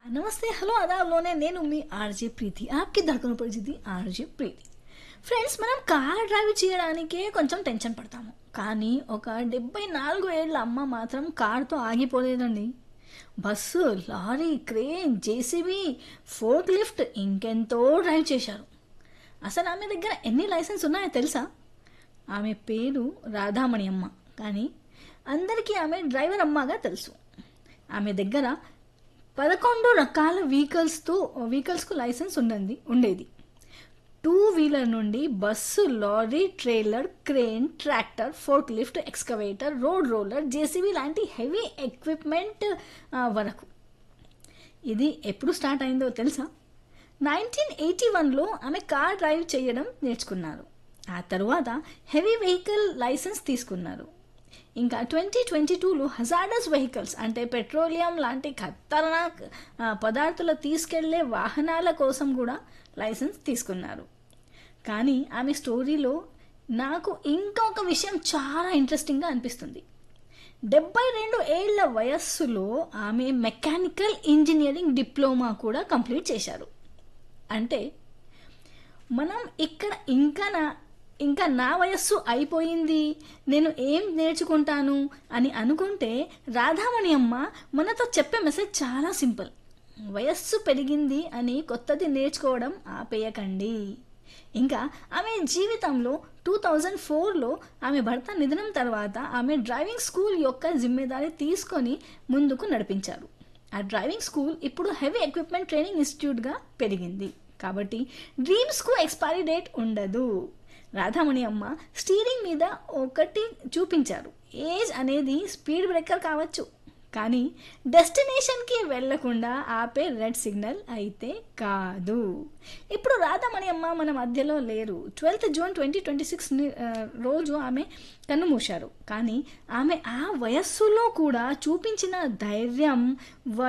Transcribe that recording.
నమస్తే హలో అదాబ్లోనే నేను మీ ఆర్జే ప్రీతి ఆప్కి దక్కన పరిస్థితి ఆర్జే ప్రీతి ఫ్రెండ్స్ మనం కార్ డ్రైవ్ చేయడానికే కొంచెం టెన్షన్ పడతాము కానీ ఒక డెబ్బై నాలుగు ఏళ్ళ అమ్మ మాత్రం కార్తో ఆగిపోలేదండి bus lorry crane JCB fork lift ఇంకెంతో డ్రైవ్ చేశారు అసలు ఆమె దగ్గర ఎన్ని లైసెన్స్ ఉన్నాయో తెలుసా ఆమె పేరు రాధామణి అమ్మ కానీ అందరికీ ఆమె డ్రైవర్ అమ్మగా తెలుసు ఆమె దగ్గర పదకొండు రకాల వెహికల్స్తో వెహికల్స్కు లైసెన్స్ ఉండండి ఉండేది టూ వీలర్ నుండి bus lorry trailer crane tractor fork lift excavator road roller JCB లాంటి హెవీ ఎక్విప్మెంట్ ఆ, వరకు ఇది ఎప్పుడు స్టార్ట్ అయిందో తెలుసా నైన్టీన్ ఎయిటీ వన్లో ఆమె కార్ డ్రైవ్ చేయడం నేర్చుకున్నారు ఆ తరువాత హెవీ వెహికల్ లైసెన్స్ తీసుకున్నారు ఇంకా ట్వంటీ ట్వంటీ టూలో హజార్డస్ వెహికల్స్ అంటే పెట్రోలియం లాంటి ఖతర్నాక్ ఆ, పదార్థాలు తీసుకెళ్లే వాహనాల కోసం కూడా లైసెన్స్ తీసుకున్నారు కానీ ఆమె స్టోరీలో నాకు ఇంకొక విషయం చాలా ఇంట్రెస్టింగ్గా అనిపిస్తుంది డెబ్బై రెండు ఏళ్ల వయస్సులో ఆమె మెకానికల్ ఇంజనీరింగ్ డిప్లొమా కూడా కంప్లీట్ చేశారు అంటే మనం ఇక్కడ ఇంకా నా ఇంకా నా వయస్సు అయిపోయింది నేను ఏం నేర్చుకుంటాను అని అనుకుంటే రాధామణి అమ్మ మనతో చెప్పే మెసేజ్ చాలా సింపుల్ వయస్సు పెరిగింది అని కొత్తది నేర్చుకోవడం ఆపేయకండి ఇంకా ఆమె జీవితంలో టూ థౌజండ్ ఫోర్లో ఆమె భర్త నిధనం తర్వాత ఆమె డ్రైవింగ్ స్కూల్ యొక్క జిమ్మెదారి తీసుకొని ముందుకు నడిపించారు ఆ డ్రైవింగ్ స్కూల్ ఇప్పుడు హెవీ ఎక్విప్మెంట్ ట్రైనింగ్ ఇన్స్టిట్యూట్గా పెరిగింది కాబట్టి డ్రీమ్స్కు ఎక్స్పైరీ డేట్ ఉండదు రాధామణి అమ్మ స్టీరింగ్ మీద ఒకటి చూపించారు ఏజ్ అనేది స్పీడ్ బ్రేకర్ కావచ్చు కానీ డెస్టినేషన్కి వెళ్లకుండా ఆపే రెడ్ సిగ్నల్ అయితే కాదు ఇప్పుడు రాధామణి అమ్మ మన మధ్యలో లేరు twelfth June twenty twenty six రోజు ఆమె కన్నుమూశారు కానీ ఆమె ఆ వయస్సులో కూడా చూపించిన ధైర్యం